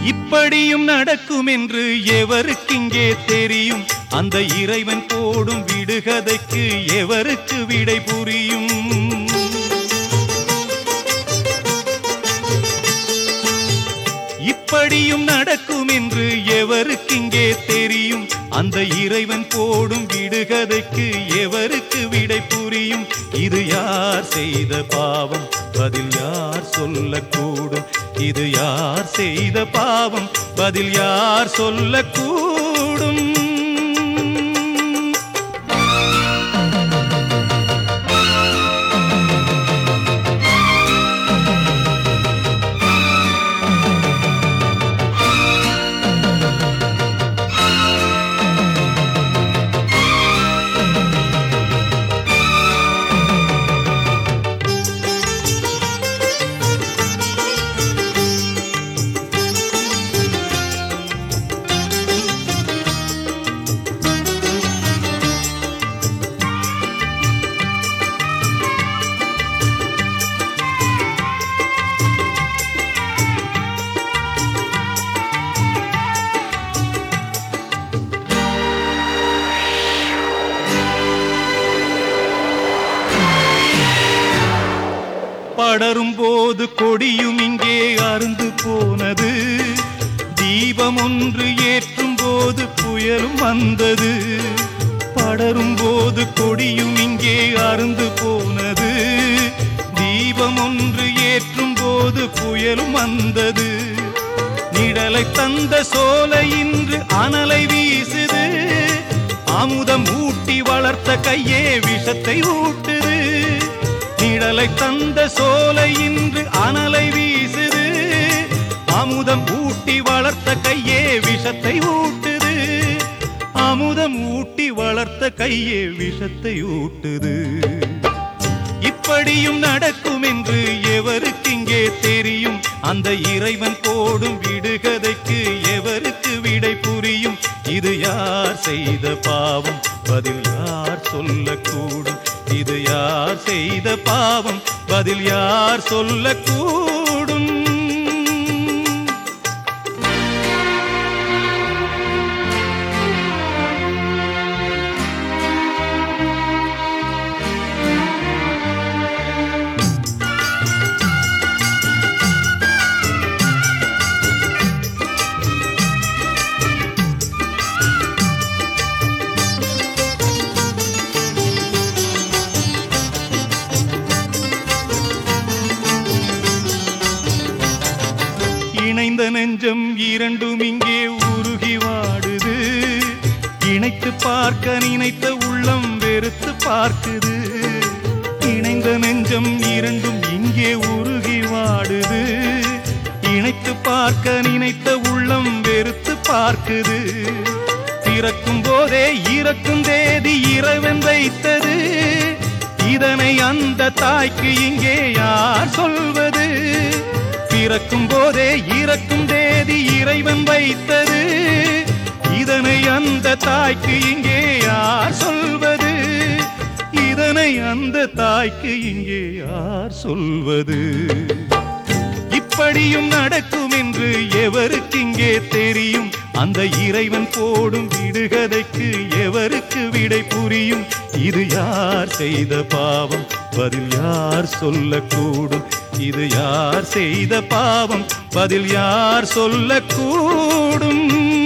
இப்படியும் நடக்கும் என்று எவருக்கிங்கே தெரியும் அந்த இறைவன் போடும் விடுகதைக்கு எவருக்கு விடை புரியும் இப்படியும் நடக்கும் என்று எவருக்கிங்கே தெரியும் அந்த இறைவன் போடும் விடுகதைக்கு எவருக்கு விடை புரியும் இது யார் செய்த பாவம் பதில் யார் சொல்லக்கூடும் இது யார் செய்த பாவம் பதில் யார் சொல்லக்கூடும் படரும் போது கொடியும் இங்கே அருந்து போனது தீபம் ஒன்று ஏற்றும் போது புயலும் வந்தது படரும் போது கொடியும் இங்கே அருந்து போனது தீபம் ஒன்று ஏற்றும் போது புயலும் வந்தது நிழலை தந்த சோலை இன்று அனலை வீசுது அமுதம் ஊட்டி வளர்த்த கையே விஷத்தை ஊட்டுது நிழலை தந்த சோலை இன்று அனலை வீசுது அமுதம் ஊட்டி வளர்த்த கையே விஷத்தை ஊட்டுது அமுதம் ஊட்டி வளர்த்த கையே விஷத்தை ஊட்டுது இப்படியும் நடக்கும் என்று எவருக்கிங்கே தெரியும் அந்த இறைவன் போடும் விடுகதைக்கு எவருக்கு விடை புரியும் இது யார் செய்த பாவம் பதில் யார் சொல்லக்கூடும் இது யார் செய்த பாவம் பதில் யார் சொல்லக்கூடும் இணைந்த நெஞ்சம் இரண்டும் இங்கே உருகி வாடுது இணைத்து பார்க்க நினைத்த உள்ளம் வெறுத்து பார்க்குது இணைந்த நெஞ்சம் இரண்டும் இங்கே உருகி வாடுது இணைத்து பார்க்க நினைத்த உள்ளம் வெறுத்து பார்க்குது பிறக்கும் போதே இறக்கும் தேதி இறைவன் வைத்தது இதனை அந்த தாய்க்கு இங்கே யார் சொல்வது பிறக்கும் போதே இறக்கும் தேதி இறைவன் வைத்தது இதனை அந்த தாய்க்கு இங்கே யார் சொல்வது இதனை அந்த தாய்க்கு இங்கே யார் சொல்வது இப்படியும் நடக்கும் என்று எவருக்கிங்கே தெரியும் அந்த இறைவன் போடும் விடுகதைக்கு எவருக்கு விடை புரியும் இது யார் செய்த பாவம் பதில் யார் சொல்லக்கூடும் இது யார் செய்த பாவம் பதில் யார் சொல்லக்கூடும்